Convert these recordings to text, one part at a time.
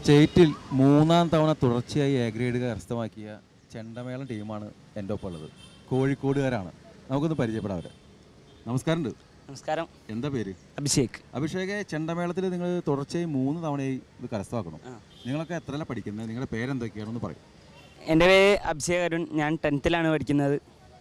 സ്റ്റേറ്റിൽ മൂന്നാം തവണ തുടർച്ചയായി എ ഗ്രേഡ് കരസ്ഥമാക്കിയ ചെണ്ടമേളം ടീമാണ് എൻ്റെ ഒപ്പം ഉള്ളത് കോഴിക്കോടുകാരാണ് നമുക്കൊന്ന് പരിചയപ്പെടാം അവരെ നമസ്കാരമുണ്ട് നമസ്കാരം എന്താ പേര് അഭിഷേക് അഭിഷേകെ ചെണ്ടമേളത്തിൽ നിങ്ങൾ തുടർച്ചയായി മൂന്ന് തവണയായി ഇത് കരസ്ഥമാക്കണം ആ. നിങ്ങളൊക്കെ എത്രയല്ല പഠിക്കുന്നത് നിങ്ങളുടെ പേരെന്തൊക്കെയാണെന്ന് പറയും എൻ്റെ പേര് അഭിഷേക് അരുൺ ഞാൻ ടെൻത്തിലാണ് പഠിക്കുന്നത്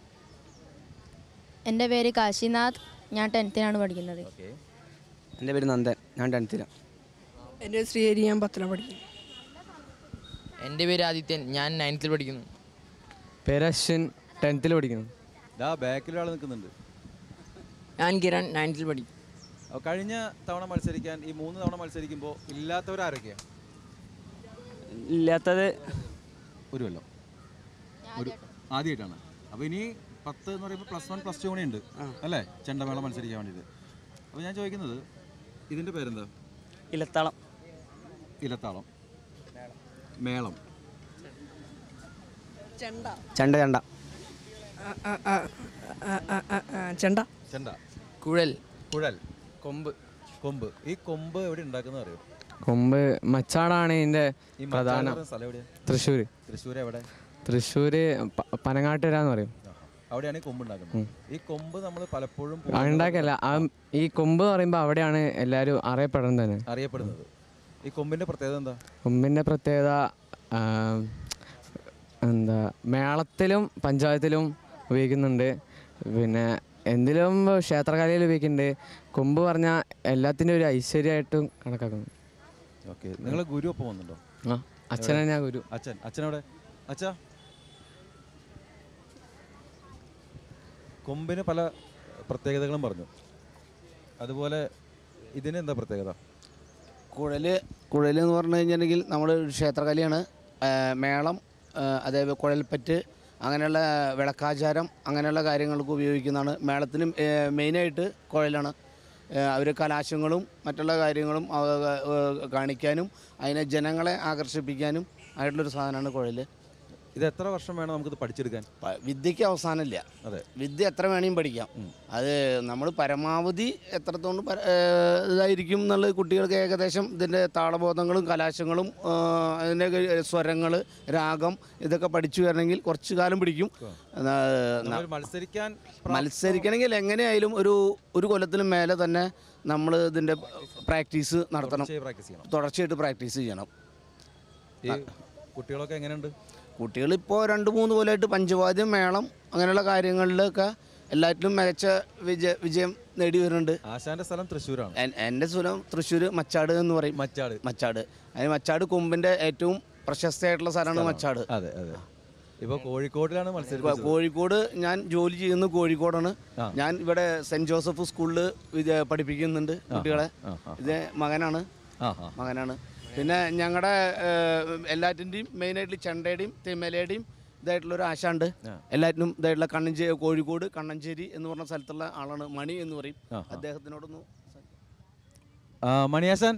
എൻ്റെ പേര് കാശിനാഥ് ഞാൻ ടെൻത്തിനാണ് പഠിക്കുന്നത് ഓക്കെ എൻ്റെ പേര് നന്ദൻ ഞാൻ ടെൻത്തിലാണ് എൻ്റെ ശ്രീഹരി ഞാൻ പത്തിലാണ് പഠിക്കുന്നത് എൻ്റെ പേര് ആദിത്യൻ ഞാൻ നയൻത്തിൽ പഠിക്കുന്നു പേര് അശ്വിൻ ടെൻത്തിൽ പഠിക്കുന്നു ഇതാ ബാക്കിൽ ഒരാൾ നിൽക്കുന്നുണ്ട് ഞാൻ കിരൺ നയൻത്തിൽ പഠിക്കും അപ്പോൾ കഴിഞ്ഞ തവണ മത്സരിക്കാൻ ഈ മൂന്ന് തവണ മത്സരിക്കുമ്പോൾ ഇല്ലാത്തവരാരൊക്കെയാണ് ഇല്ലാത്തത് ഒരു കൊല്ലം ഒരു ആദ്യമായിട്ടാണ് അപ്പോൾ ഇനി പത്ത് എന്ന് പറയുമ്പോൾ പ്ലസ് വൺ പ്ലസ് ടു കൂടി ഉണ്ട് അല്ലേ ചെണ്ടമേള മത്സരിക്കാൻ വേണ്ടിയിട്ട് അപ്പോൾ ഞാൻ ചോദിക്കുന്നത് ഇതിൻ്റെ പേരെന്താ ഇലത്താളം ഇലത്താളം മേളം ചെണ്ട ചണ്ട ചണ്ട ചെണ്ട ചെണ്ട കുഴൽ കുഴൽ കൊമ്പ് കൊമ്പ് ഈ കൊമ്പ് എവിടെ ഉണ്ടാക്കുന്ന അറിയോ കൊമ്പ് മച്ചാടാണ് ഇതിൻ്റെ ഈ പ്രധാന മച്ചാട് പറയുന്ന സ്ഥലം എവിടെയാ തൃശ്ശൂർ തൃശ്ശൂർ എവിടെ തൃശ്ശൂർ പനങ്ങാട്ടുകര എന്ന് പറയും അവിടെയാണ് ഈ കൊമ്പ് ഉണ്ടാക്കുന്നത് ഈ കൊമ്പ് നമ്മൾ പലപ്പോഴും ആ ഉണ്ടാക്കല്ല ആ ഈ കൊമ്പ് പറയുമ്പോൾ അവിടെയാണ് എല്ലാവരും അറിയപ്പെടുന്നത് തന്നെ അറിയപ്പെടുന്നത് ഈ കൊമ്പിന്റെ പ്രത്യേകത എന്താ കൊമ്പിൻ്റെ പ്രത്യേകത ആ, എന്താ മേളത്തിലും പഞ്ചായത്തിലും ഉപയോഗിക്കുന്നുണ്ട് പിന്നെ എന്തിലും ക്ഷേത്രകലയിൽ ഉപയോഗിക്കുന്നുണ്ട് കൊമ്പ് പറഞ്ഞാൽ എല്ലാത്തിൻ്റെ ഒരു ഐശ്വര്യമായിട്ടും കണക്കാക്കുന്നു ഓക്കെ നിങ്ങൾ ഗുരു ഒപ്പം വന്നിട്ടുണ്ടോ ആ അച്ഛനെ ഞാൻ ഗുരു അച്ഛൻ അച്ഛനവിടെ അച്ഛാ കൊമ്പിന് പല പ്രത്യേകതകളും പറഞ്ഞു അതുപോലെ ഇതിന് എന്താ പ്രത്യേകത കുഴൽ കുഴൽ എന്ന് പറഞ്ഞു കഴിഞ്ഞിട്ടുണ്ടെങ്കിൽ നമ്മൾ ക്ഷേത്രകലയാണ് ആ, മേളം ആ, അതേപോലെ കുഴൽപ്പറ്റ് അങ്ങനെയുള്ള വിളക്കാചാരം അങ്ങനെയുള്ള കാര്യങ്ങൾക്ക് ഉപയോഗിക്കുന്നതാണ് മേളത്തിനും ഏ, മെയിനായിട്ട് കുഴലാണ് അവർ കലാശങ്ങളും മറ്റുള്ള കാര്യങ്ങളും അവ, ഏ, കാണിക്കാനും അതിനെ ജനങ്ങളെ ആകർഷിപ്പിക്കാനും ആയിട്ടുള്ളൊരു സാധനമാണ് കുഴൽ ഇത് എത്ര വർഷം വേണം നമുക്കിത് പഠിച്ചെടുക്കാൻ പ- വിദ്യക്ക് അവസാനമില്ല അതെ വിദ്യ എത്ര വേണമെങ്കിലും പഠിക്കാം അത് നമ്മൾ പരമാവധി എത്രത്തോണ്ട് പര- ഏഹ് ഇതായിരിക്കും എന്നുള്ളത് കുട്ടികൾക്ക് ഏകദേശം ഇതിൻ്റെ താളബോധങ്ങളും കലാശങ്ങളും അതിൻ്റെ സ്വരങ്ങൾ രാഗം ഇതൊക്കെ പഠിച്ചു വരണമെങ്കിൽ കുറച്ച് കാലം പിടിക്കും എന്നാ, നമ്മൾ മത്സരിക്കാൻ മത്സരിക്കണമെങ്കിൽ എങ്ങനെയായാലും ഒരു ഒരു കൊല്ലത്തിനും മേലെ തന്നെ നമ്മൾ ഇതിൻ്റെ പ്രാക്ടീസ് നടത്തണം പ്രാക്ടീസ് ചെയ്യണം തുടർച്ചയായിട്ട് പ്രാക്ടീസ് ചെയ്യണം ഈ കുട്ടികളൊക്കെ എങ്ങനെയുണ്ട് കുട്ടികളിപ്പോൾ രണ്ട് മൂന്ന് കൊല്ലമായിട്ട് പഞ്ചവാദ്യം മേളം അങ്ങനെയുള്ള കാര്യങ്ങളിലൊക്കെ എല്ലാറ്റിലും മികച്ച വിജയ വിജയം നേടി വരുന്നുണ്ട് ആശാന്റെ സ്ഥലം തൃശ്ശൂരാണ് എൻ- എൻ്റെ സ്വരം തൃശ്ശൂർ മച്ചാട് എന്ന് പറയും മച്ചാട് മച്ചാട് അതിന് മച്ചാട് കൊമ്പിൻ്റെ ഏറ്റവും പ്രശസ്തമായിട്ടുള്ള സ്ഥലമാണ് മച്ചാട് അതെ അതെ ഇപ്പൊ കോഴിക്കോടിലാണ് ഇപ്പൊ മത്സരിച്ചത് കോഴിക്കോട് ഞാൻ ജോലി ചെയ്യുന്നത് കോഴിക്കോടാണ് ആ. ഞാൻ ഇവിടെ സെൻറ് ജോസഫ് സ്കൂളിൽ പഠിപ്പിക്കുന്നുണ്ട് കുട്ടികളെ ആ, ആ. ഇത് മകനാണ് ആ ആ മകനാണ് പിന്നെ ഞങ്ങളുടെ എല്ലാറ്റിൻ്റെയും മെയിനായിട്ട് ചെണ്ടയുടെയും തിമലയുടെയും ഇതായിട്ടുള്ളൊരു ആശാണ്ട് എല്ലാറ്റിനും ഇതായിട്ടുള്ള കണ്ണഞ്ചേരി കോഴിക്കോട് കണ്ണഞ്ചേരി എന്ന് പറഞ്ഞ സ്ഥലത്തുള്ള ആളാണ് മണി എന്ന് പറയും ആ, ആ. അദ്ദേഹത്തിനോടൊന്ന് ആ, മണിയാശാൻ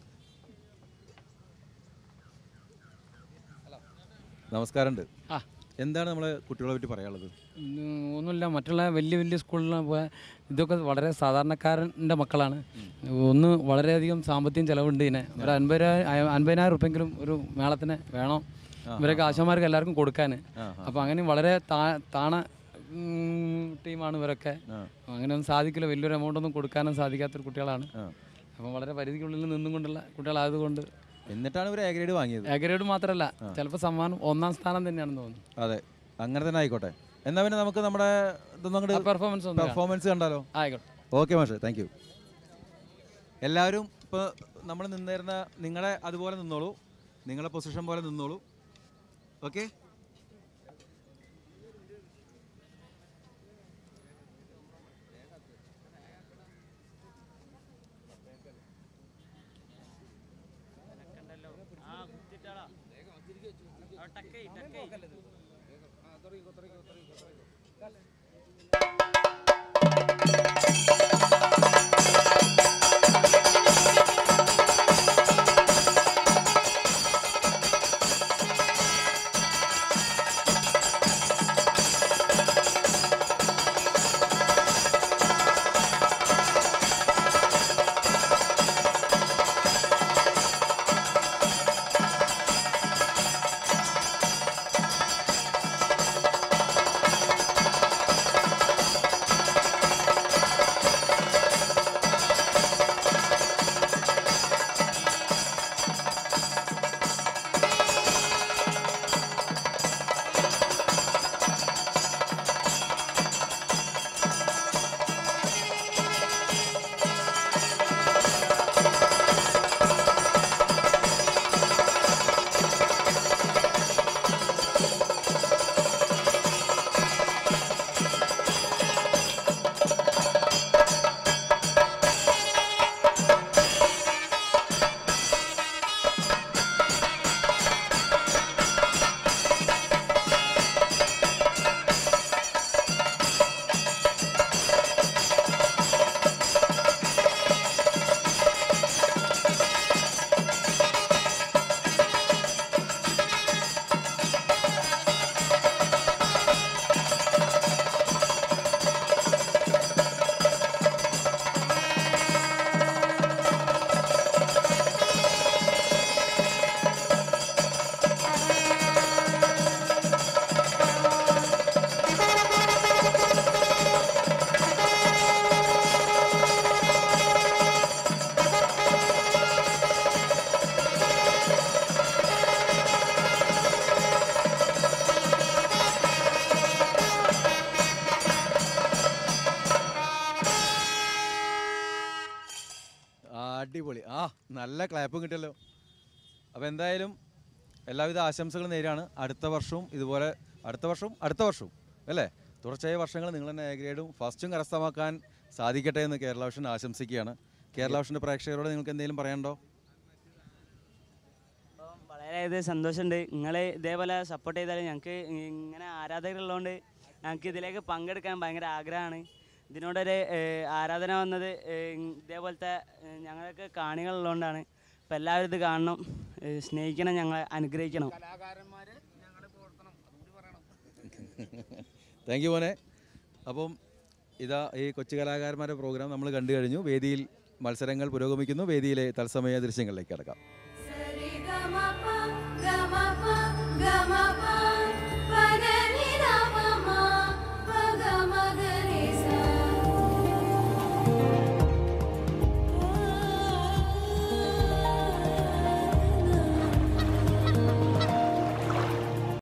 നമസ്കാരമുണ്ട് ആ. എന്താണ് നമ്മളെ കുട്ടികളെ പറ്റി പറയാനുള്ളത് ഉം, ഒന്നുമില്ല മറ്റുള്ള വലിയ വലിയ സ്കൂളിലാണ് പോയാൽ ഇതൊക്കെ വളരെ സാധാരണക്കാരൻ്റെ മക്കളാണ് ഒന്ന് വളരെയധികം സാമ്പത്തികം ചിലവുണ്ട് ഇതിനെ ഒരു അൻപതിനായിരം അൻപതിനായിരം റുപ്യെങ്കിലും ഒരു മേളത്തിന് വേണം ഇവരൊക്കെ ആശാന്മാർക്ക് എല്ലാവർക്കും കൊടുക്കാൻ അപ്പോൾ അങ്ങനെ വളരെ താ താണ ഉം, ടീമാണ് ഇവരൊക്കെ അങ്ങനെ ഒന്നും സാധിക്കില്ല വലിയൊരു എമൗണ്ട് ഒന്നും കൊടുക്കാനും സാധിക്കാത്തൊരു കുട്ടികളാണ് അപ്പം വളരെ പരിധിക്കുള്ളിൽ നിന്നും കൊണ്ടുള്ള കുട്ടികളായതുകൊണ്ട് എന്നിട്ടാണ് ഇവർ എ ഗ്രേഡ് വാങ്ങിയത് എ ഗ്രേഡ് മാത്രമല്ല ചിലപ്പോൾ സമ്മാനം ഒന്നാം സ്ഥാനം തന്നെയാണെന്ന് തോന്നുന്നു അതെ അങ്ങനെ തന്നെ ആയിക്കോട്ടെ എന്നാ പിന്നെ നമുക്ക് നമ്മുടെ ഇതൊന്നും ആ അങ്ങോട്ട് പെർഫോമൻസ് ഒന്ന് കാണാം. പെർഫോമൻസ് കണ്ടാലോ ആയിക്കോട്ടെ ഓക്കെ മാഷെ താങ്ക് യു എല്ലാവരും ഇപ്പോൾ നമ്മൾ നിന്നിരുന്ന നിങ്ങളെ അതുപോലെ നിന്നോളൂ നിങ്ങളെ പൊസിഷൻ പോലെ നിന്നോളൂ ഓക്കെ അടിപൊളി ആ നല്ല ക്ലാപ്പും കിട്ടിയല്ലോ അപ്പോൾ എന്തായാലും എല്ലാവിധ ആശംസകളും നേരാണ് അടുത്ത വർഷവും ഇതുപോലെ അടുത്ത വർഷവും അടുത്ത വർഷവും അല്ലേ തുടർച്ചയായ വർഷങ്ങൾ നിങ്ങൾ തന്നെ എ ഗ്രേഡും ഫസ്റ്റും കരസ്ഥമാക്കാൻ സാധിക്കട്ടെ എന്ന് കേരള വിഷൻ ആശംസിക്കുകയാണ് കേരള വിഷൻ്റെ പ്രേക്ഷകരോട് നിങ്ങൾക്ക് എന്തെങ്കിലും പറയണ്ടോ അപ്പം വളരെയധികം സന്തോഷമുണ്ട് നിങ്ങൾ ഇതേപോലെ സപ്പോർട്ട് ചെയ്താൽ ഞങ്ങൾക്ക് ഇങ്ങനെ ആരാധകരുള്ളതുകൊണ്ട് ഞങ്ങൾക്ക് ഇതിലേക്ക് പങ്കെടുക്കാൻ ഭയങ്കര ആഗ്രഹമാണ് ഇതിനോടൊരു ഏഹ്, ആരാധന വന്നത് ഏഹ്, ഇതേപോലത്തെ ഏഹ്, ഞങ്ങൾക്ക് കാണികളുള്ളതുകൊണ്ടാണ് അപ്പോൾ എല്ലാവരും ഇത് കാണണം ഏഹ്, സ്നേഹിക്കണം ഞങ്ങളെ അനുഗ്രഹിക്കണം താങ്ക് യു മോനെ അപ്പം ഇതാ ഈ കൊച്ചു കലാകാരന്മാരുടെ പ്രോഗ്രാം നമ്മൾ കണ്ടു കഴിഞ്ഞു വേദിയിൽ മത്സരങ്ങൾ പുരോഗമിക്കുന്നു വേദിയിലെ തത്സമയ ദൃശ്യങ്ങളിലേക്ക് കിടക്കാം